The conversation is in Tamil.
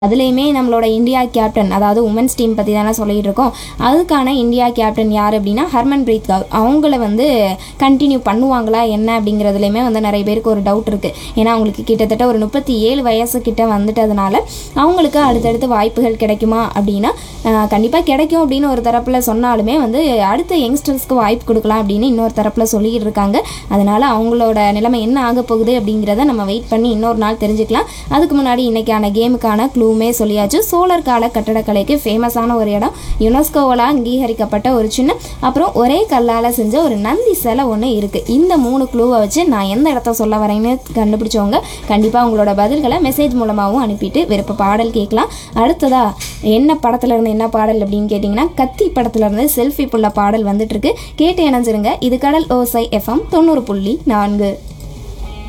அதுலேயுமே நம்மளோட இந்தியா கேப்டன் அதாவது உமன்ஸ் டீம் பற்றி தானே சொல்லிட்டு இருக்கோம் அதுக்கான இந்தியா கேப்டன் யார் அப்படின்னா ஹர்மன் பிரீத் கவுர் அவங்கள வந்து கண்டினியூ பண்ணுவாங்களா என்ன அப்படிங்கிறதுலையுமே வந்து நிறைய பேருக்கு ஒரு டவுட் இருக்குது ஏன்னா அவங்களுக்கு கிட்டத்தட்ட ஒரு முப்பத்தி ஏழு வயசு கிட்ட வந்துட்டதுனால அவங்களுக்கு அடுத்தடுத்து வாய்ப்புகள் கிடைக்குமா அப்படின்னா கண்டிப்பாக கிடைக்கும் அப்படின்னு ஒரு தரப்பில் சொன்னாலுமே வந்து அடுத்த யங்ஸ்டர்ஸ்க்கு வாய்ப்பு கொடுக்கலாம் அப்படின்னு இன்னொரு தரப்பில் சொல்லிக்கிட்டு இருக்காங்க அதனால அவங்களோட நிலைமை என்ன ஆக போகுது அப்படிங்கிறத நம்ம வெயிட் பண்ணி இன்னொரு நாள் தெரிஞ்சுக்கலாம் அதுக்கு முன்னாடி இன்னைக்கான கேமுக்கான க்ளூமே சொல்லியாச்சு சோழர் கால கட்டடக்கலைக்கு ஃபேமஸான ஒரு இடம் யுனெஸ்கோவால் அங்கீகரிக்கப்பட்ட ஒரு சின்ன அப்புறம் ஒரே கல்லால் செஞ்ச ஒரு நந்தி சிலை ஒன்று இருக்குது இந்த மூணு க்ளூவை வச்சு நான் எந்த இடத்த சொல்ல வரேன்னு கண்டுபிடிச்சவங்க கண்டிப்பாக உங்களோட பதில்களை மெசேஜ் மூலமாகவும் அனுப்பிட்டு விருப்ப பாடல் கேட்கலாம் அடுத்ததா என்ன படத்துல இருந்து என்ன பாடல் அப்படின்னு கேட்டிங்கன்னா கத்தி படத்துல இருந்து செல்ஃபி புள்ள பாடல் வந்துட்டு இருக்கு கேட்டு இணைஞ்சிருங்க இது கடல் ஓசை எஃப்எம் தொண்ணூறு புள்ளி நான்கு